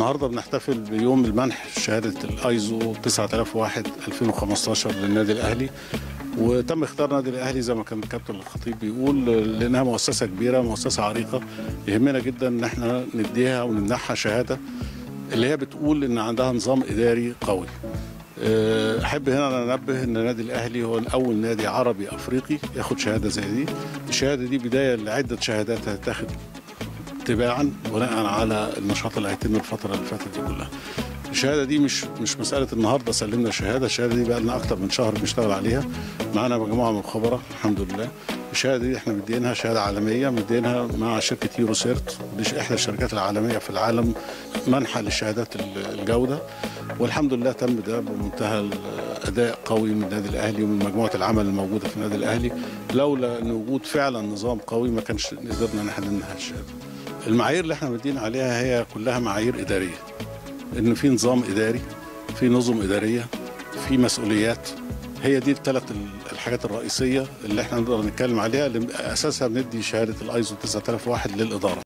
النهارده بنحتفل بيوم المنح شهاده الايزو 9001 2015 للنادي الاهلي وتم اختيار النادي الاهلي زي ما كان الكابتن الخطيب بيقول لانها مؤسسه كبيره مؤسسه عريقه يهمنا جدا ان احنا نديها ونمنحها شهاده اللي هي بتقول ان عندها نظام اداري قوي أه، احب هنا انبه ان النادي الاهلي هو اول نادي عربي افريقي ياخد شهاده زي دي الشهاده دي بدايه لعده شهادات هتتاخد تباعا بناء على النشاط اللي هيتم الفتره اللي فاتت دي كلها الشهاده دي مش مش مساله النهارده سلمنا شهاده الشهاده دي بقى لنا اكتر من شهر بنشتغل عليها معانا مجموعه من الخبراء الحمد لله الشهاده دي احنا مدينها شهاده عالميه مدينها مع شركه يورو سيرت دي احدى الشركات العالميه في العالم منحه للشهادات الجوده والحمد لله تم ده بمنتهى الاداء قوي من النادي الاهلي ومن مجموعه العمل الموجوده في النادي الاهلي لولا ان وجود فعلا نظام قوي ما كانش قدرنا ان احنا ننهي الشهاده المعايير اللي احنا مدين عليها هي كلها معايير اداريه ان في نظام اداري في نظم اداريه في مسؤوليات هي دي الثلاث الحاجات الرئيسيه اللي احنا نقدر نتكلم عليها اللي اساسها بندي شهاده الايزو 9001 للاداره